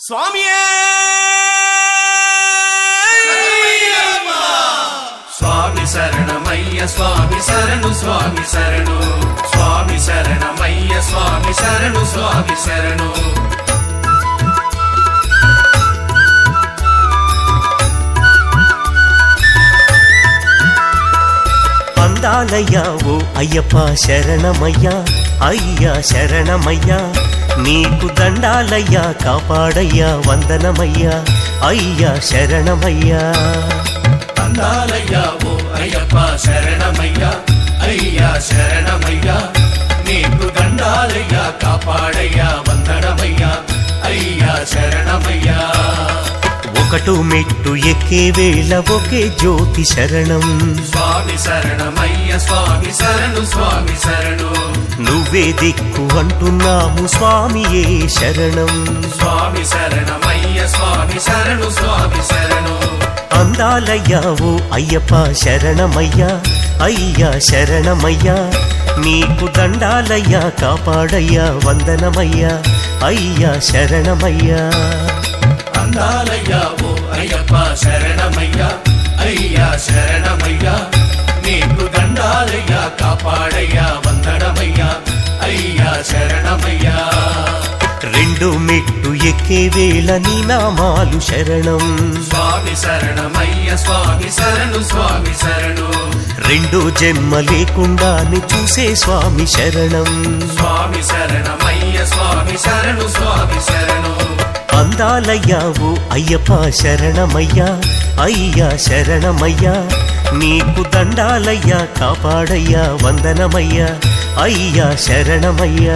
స్వామియే స్వామి శరణమయ్య స్వామి శరణు స్వామి శరణు స్వామి శరణమయ్య స్వామి శరణు స్వామి శరణు అందాలయ్యా ఓ అయ్యప్ప శరణమయ్యా అయ్యా శరణమయ్యా నీకు దండాలయ్యా కాపాడయ్యా వందనమయ్యా అయ్యా శరణమయ్యా అందాలయ్యా ఓ అయ్యప్ప శరణమయ్యా అయ్యా శరణమయ్యా నీకు దండాలయ్యా కాపాడయ్యా వందనమయ్యా అయ్యా శరణమయ్యా ఒకటు మెట్టు ఎక్కే వేళ ఒకే జ్యోతి శరణం స్వామి శరణమయ్య స్వామి శరణు స్వామి శరణు నువ్వే దిక్కు అంటున్నాము స్వామియే శరణం స్వామి శరణమయ్య స్వామి శరణు స్వామి శరణు అందాలయ్యా ఓ అయ్యప్ప శరణమయ్యా అయ్యా శరణమయ్యా నీకు దండాలయ్యా కాపాడయ్యా వందనమయ్యా అయ్యా శరణమయ్యా అందాలయ్యా ఓ అయ్యప్ప శరణమయ్యా అయ్యా శరణమయ్యా నీకు దండాలయ్యా కాపాడయ్యా వందనమయ్యా అయ్యా శరణమయ్యా రెండు మెట్టు ఎక్కే వేళ నీ నామాలు శరణం స్వామి శరణమయ్య స్వామి శరణు స్వామి శరణు రెండు జన్మ లేకుండానే చూసే స్వామి శరణం స్వామి శరణమయ్య స్వామి శరణు స్వామి శరణు అందాలయ్యా ఓ అయ్యప్ప శరణమయ్యా అయ్యా శరణమయ్యా నీకు దండాలయ్యా కాపాడయ్యా వందనమయ్యా అయ్యా శరణమయ్యా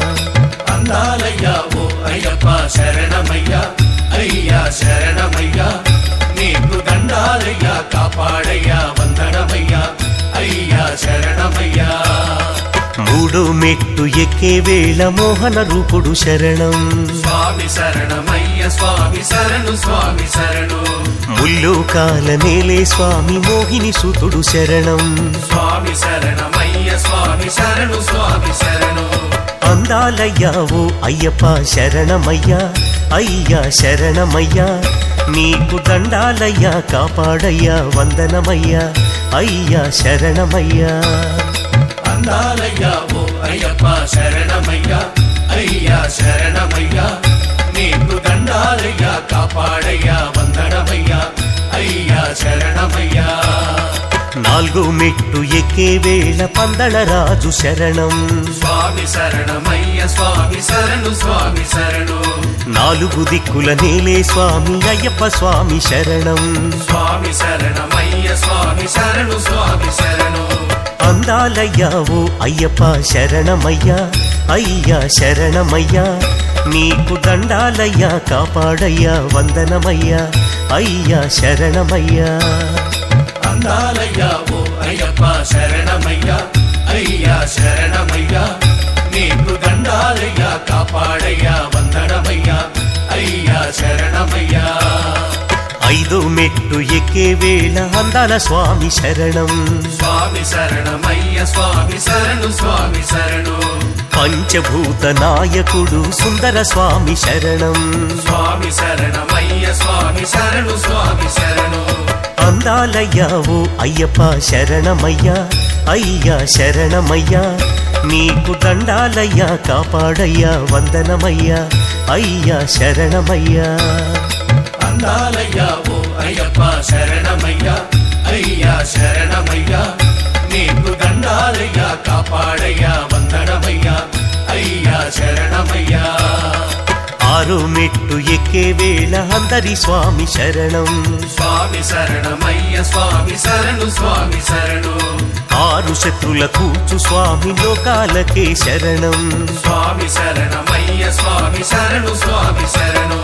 అందాలయ్యా ఓ అయ్యప్ప శరణమయ్యా అయ్యా శరణమయ్యా నీకు దండాలయ్యా కాపాడయ్యా వందనమయ్యా అయ్యా శరణమయ్యా మూడో మెట్టు ఎక్కే వేళ మోహన రూపుడు శరణం స్వామి శరణమయ్య స్వామి శరణు స్వామి శరణు ముల్లు కాల నేలే స్వామి మోహిని సుతుడు శరణం స్వామి శరణమయ్య స్వామి శరణు స్వామి శరణు అందాలయ్యా ఓ అయ్యప్ప శరణమయ్యా అయ్యా శరణమయ్యా నీకు దండాలయ్యా కాపాడయ్యా వందనమయ్యా అయ్యా శరణమయ్యా అందాలయ్యా ఓ అయ్యప్ప శరణమయ్యా అయ్యా శరణమయ్యా నీకు దండాలయ్యా కాపాడయ్యా వందనమయ్యా అయ్యా శరణమయ్యా నాలుగు మెట్టు ఎక్కే వేళ పందళ రాజు శరణం స్వామి శరణమయ్య స్వామి శరణు స్వామి శరణు నాలుగు దిక్కుల నేలే స్వామి అయ్యప్ప స్వామి శరణం స్వామి శరణమయ్య స్వామి శరణు స్వామి శరణు అందాలయ్యా ఓ అయ్యప్ప శరణమయ్యా అయ్యా శరణమయ్యా నీకు దండాలయ్యా కాపాడయ్యా వందనమయ్యా అయ్యా శరణమయ్యా అందాలయ్యా ఓ అయ్యప్ప శరణమయ్యా అయ్యా శరణమయ్యా నీకు దండాలయ్యా కాపాడయ్యా వందనమయ్యా అయ్యా శరణమయ్యా ఐదో మెట్టు ఎక్కే వేళ అందాల స్వామి శరణం స్వామి శరణమయ్య స్వామి శరణు స్వామి శరణు పంచభూత నాయకుడు సుందర స్వామి శరణం స్వామి శరణమయ్య స్వామి శరణు స్వామి శరణు అందాలయ్యా ఓ అయ్యప్ప శరణమయ్యా అయ్యా శరణమయ్యా నీకు దండాలయ్యా కాపాడయ్యా వందనమయ్యా అయ్యా శరణమయ్యా అందాలయ్యా ఓ అయ్యప్ప శరణమయ్యా అయ్యా శరణమయ్యా నీకు దండాలయ్యా కాపాడయ్యా వందనమయ్యా అయ్యా శరణమయ్యా ఆరు మెట్టు ఎక్కే వేళ అందరి స్వామి శరణం స్వామి శరణమయ్య స్వామి శరణు స్వామి శరణు ఆరు శత్రుల కూచు స్వామి లోకాలకే శరణం స్వామి శరణమయ్య స్వామి శరణు స్వామి శరణు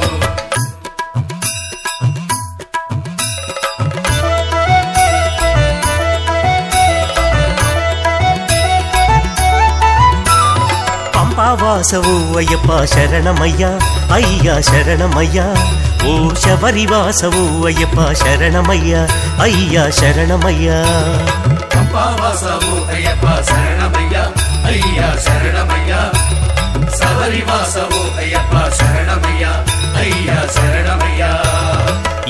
పంపావాసవు అయ్యప్ప శరణమయ్యా అయ్యా శరణమయ్యా ఓ శబరివాసవు అయ్యప్ప శరణమయ్యా అయ్యా శరణమయ్యా పంపావాసవు అయ్యప్ప శరణమయ్యా అయ్యా శరణమయ్యా శబరివాసవు అయ్యప్ప శరణమయ్యా అయ్యా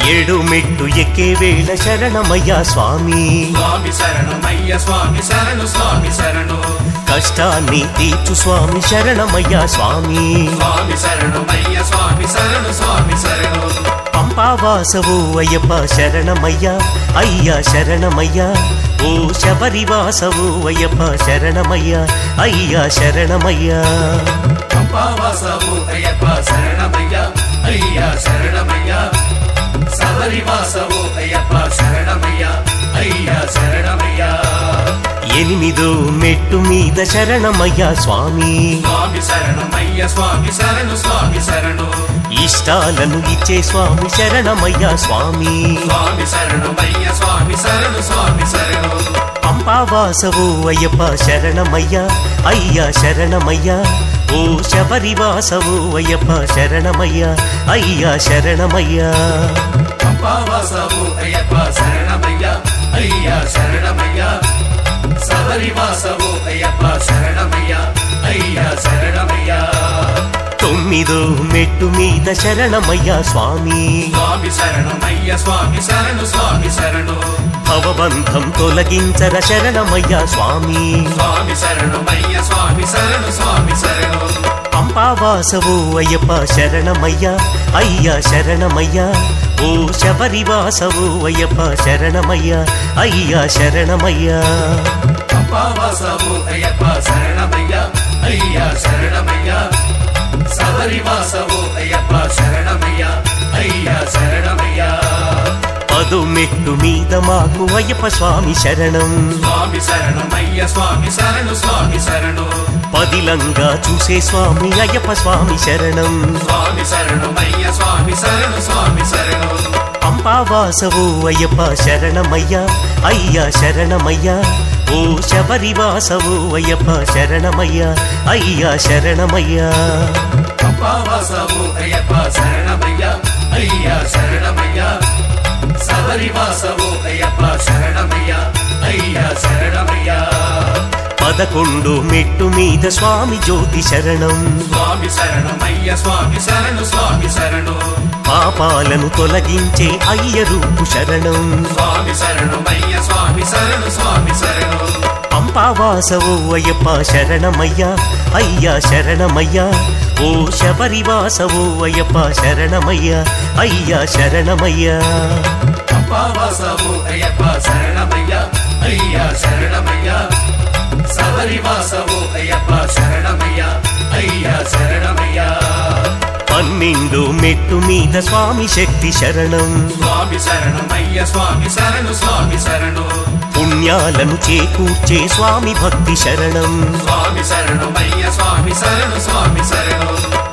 ఏడు మెట్టు ఎక్కే వేళ శరణమయ్యా స్వామి స్వామి శరణమయ్య స్వామి శరణు స్వామి శరణు కష్టాన్ని తీర్చు స్వామి శరణమయ్యా స్వామి స్వామి శరణమయ్య స్వామి శరణు స్వామి శరణు పంపావాసవు అయ్యప్ప శరణమయ్యా అయ్యా శరణమయ్యా ఓ శబరివాసవు అయ్యప్ప శరణమయ్యా అయ్యా శరణమయ్యా పంపావాసవు అయ్యప్ప శరణమయ్య అయ్యా శరణమయ్య శబరివాసవు అయ్యప్ప శరణమయ్య అయ్యా శరణమయ్య ఎనిమిదో మెట్టు మీద శరణమయ్యా స్వామి స్వామి శరణమయ్య స్వామి శరణు స్వామి శరణు ఇష్టాలను ఇచ్చే స్వామి శరణమయ్యా స్వామి స్వామి శరణమయ్య స్వామి శరణు స్వామి శరణు పంపావాసవు అయ్యప్ప శరణమయ్యా అయ్యా శరణమయ్యా ఓ శబరివాసవు అయ్యప్ప శరణమయ్యా అయ్యా శరణమయ్యా పంపావాసవు అయ్యప్ప శరణమయ్య అయ్యా శరణమయ్య శబరివాసవు అయ్యప్ప శరణమయ్య అయ్యా శరణమయ్య తొమ్మిదో మెట్టు మీద శరణమయ్యా స్వామి స్వామి శరణమయ్య స్వామి శరణు స్వామి శరణు భవబంధం తొలగించర శరణమయ్యా స్వామి స్వామి శరణమయ్య స్వామి శరణు స్వామి శరణు పంపావాసవు అయ్యప్ప శరణమయ్యా అయ్యా శరణమయ్యా ఓ శబరివాసవు అయ్యప్ప శరణమయ్యా అయ్యా శరణమయ్యా పంపావాసవు అయ్యప్ప శరణమయ్య అయ్యా శరణమయ్య శబరివాసవు అయ్యప్ప శరణమయ్య అయ్యా శరణమయ్య పదు మెట్టు మీద మాకు అయ్యప్ప స్వామి శరణం స్వామి శరణమయ్య స్వామి శరణు స్వామి శరణు పదిలంగా చూసే స్వామి అయ్యప్ప స్వామి శరణం స్వామి శరణమయ్య స్వామి శరణు స్వామి శరణు పంపావాసవు అయ్యప్ప శరణమయ్యా అయ్యా శరణమయ్యా ఓ శబరివాసవు అయ్యప్ప శరణమయ్యా అయ్యా శరణమయ్యా పంపావాసవు అయ్యప్ప శరణమయ్య అయ్యా శరణమయ్య శబరివాసవు అయ్యప్ప శరణమయ్య అయ్యా శరణమయ్య పదకొండు మెట్టు మీద స్వామి జ్యోతి శరణం స్వామి శరణమయ్య స్వామి శరణు స్వామి శరణు పాపాలను తొలగించే అయ్య రూపు శరణం స్వామి శరణమయ్య స్వామి శరణు స్వామి శరణు పంపావాసవు అయ్యప్ప శరణమయ్యా అయ్యా శరణమయ్యా ఓ శబరివాసవు అయ్యప్ప శరణమయ్యా అయ్యా శరణమయ్యా పంపావాసవు అయ్యప్ప శరణమయ్య అయ్యా శరణమయ్య శబరివాసవు అయ్యప్ప శరణమయ్య అయ్యా శరణమయ్య పన్నెండు మెట్టు మీద స్వామి శక్తి శరణం స్వామి శరణమయ్య స్వామి శరణు స్వామి శరణు పుణ్యాలను చేకూర్చే స్వామి భక్తి శరణం స్వామి శరణమయ్య స్వామి శరణు స్వామి శరణు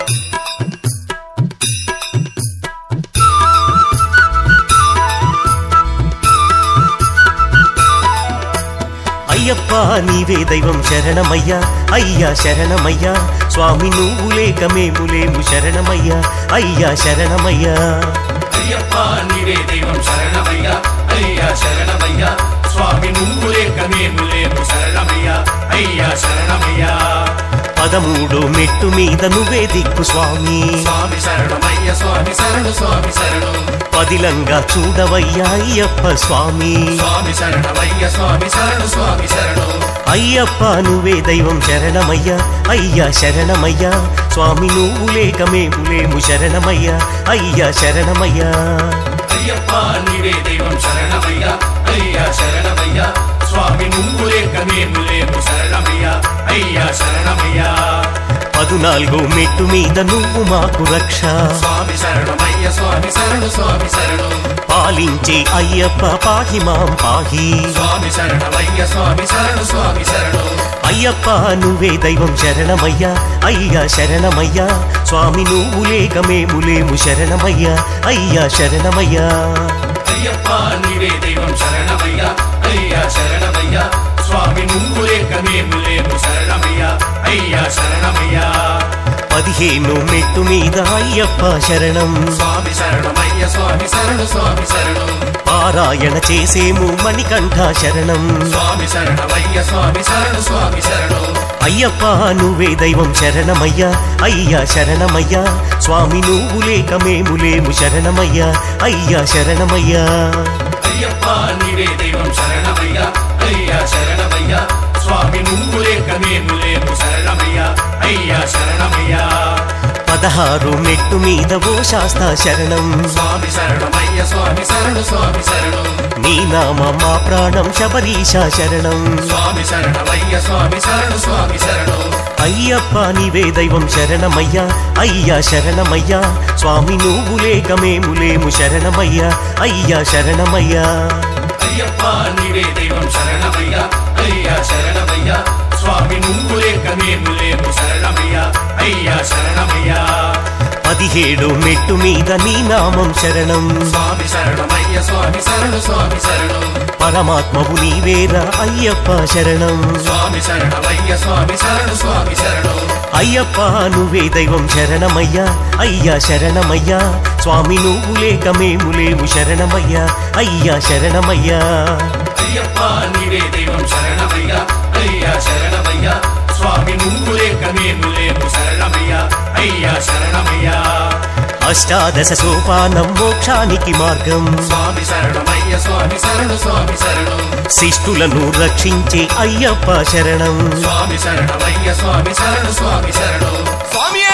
అయ్యప్ప నీవే దైవం శరణమయ్యా అయ్యా శరణమయ్యా స్వామి నువ్వు లేక మేము లేము శరణమయ్యా అయ్యా శరణమయ్యా అయ్యప్ప నీవే దైవం శరణమయ్య అయ్యా శరణమయ్య స్వామి నువ్వు లేక మేము లేము శరణమయ్య అయ్యా శరణమయ్య పదమూడు మెట్టు మీద నువ్వే దిక్కు స్వామి స్వామి శరణమయ్య స్వామి శరణు స్వామి శరణు పదిలంగా చూడవయ్యా అయ్యప్ప స్వామి స్వామి శరణమయ్య స్వామి శరణు స్వామి శరణు అయ్యప్ప నువ్వే దైవం శరణమయ్యా అయ్యా శరణమయ్యా స్వామి నువ్వు లేక మేము లేము శరణమయ్యా అయ్యా శరణమయ్యా అయ్యప్ప నీవే దైవం శరణమయ్య అయ్యా శరణమయ్య స్వామి నువ్వు లేక మేము లేము శరణమయ్య అయ్యా శరణమయ్య పదునాలుగు మెట్టు మీద నువ్వు మాకు రక్ష స్వామి శరణమయ్య స్వామి శరణు స్వామి శరణు పాలించే అయ్యప్ప పాహి మాం పాహి స్వామి శరణమయ్య స్వామి శరణు స్వామి శరణు అయ్యప్ప నువ్వే దైవం శరణమయ్యా అయ్యా శరణమయ్యా స్వామి నువ్వు లేక మేము లేము శరణమయ్యా అయ్యా శరణమయ్యా అయ్యప్ప నీవే దైవం శరణమయ్య అయ్యా శరణమయ్య స్వామి నువ్వు లేక మేము లేము శరణమయ్య అయ్యా శరణమయ్య పదిహేను మెట్టు మీద అయ్యప్ప శరణం స్వామి శరణమయ్య స్వామి శరణు స్వామి శరణు పారాయణ చేసేము మణికంఠ శరణం స్వామి శరణమయ్య స్వామి శరణు స్వామి శరణు అయ్యప్ప నువ్వే దైవం శరణమయ్యా అయ్యా శరణమయ్యా స్వామి నువ్వు లేక మేము లేము శరణమయ్యా అయ్యా శరణమయ్యా అయ్యప్ప నీవే దైవం శరణమయ్య అయ్యా శరణమయ్య స్వామి నువ్వు లేక మేము లేము శరణమయ్య అయ్యా శరణమయ్యా పదహారు మెట్టు మీద ఓ శాస్తా శరణం స్వామి శరణమయ్య స్వామి శరణు స్వామి శరణు నీ నామ మా ప్రాణం శబరీష శరణం స్వామి శరణమయ్య స్వామి శరణు స్వామి శరణు అయ్యప్ప నీవే దైవం శరణమయ్యా అయ్యా శరణమయ్యా స్వామి నువ్వు లేక మేము లేము శరణమయ్యా అయ్యా శరణమయ్యా అయ్యప్ప నీవే దైవం శరణమయ్య అయ్యా శరణమయ్య స్వామి నువ్వు లేక మేము లేము శరణమయ్య అయ్యా శరణమయ్యా పదిహేడు మెట్టు మీద నీ నామం శరణం స్వామి శరణమయ్య స్వామి శరణు స్వామి శరణు పరమాత్మవు నీవేరా అయ్యప్ప శరణం స్వామి శరణమయ్య స్వామి శరణు స్వామి శరణు అయ్యప్ప నువ్వే దైవం శరణమయ్యా అయ్యా శరణమయ్యా స్వామి నువ్వు లేక మేము లేము శరణమయ్యా అయ్యా శరణమయ్యా అయ్యప్ప నీవే దైవం శరణమయ్య అయ్యా శరణమయ్య స్వామి నువ్వు లేక మేము లేము శరణమయ్య అయ్యా శరణమయ్యా అష్టాదశ సోపానం మోక్షానికి మార్గం స్వామి శరణమయ్య స్వామి శరణు స్వామి శరణు శిష్టులను రక్షించే అయ్యప్ప శరణం స్వామి శరణమయ్య స్వామి శరణు స్వామి శరణు స్వామియే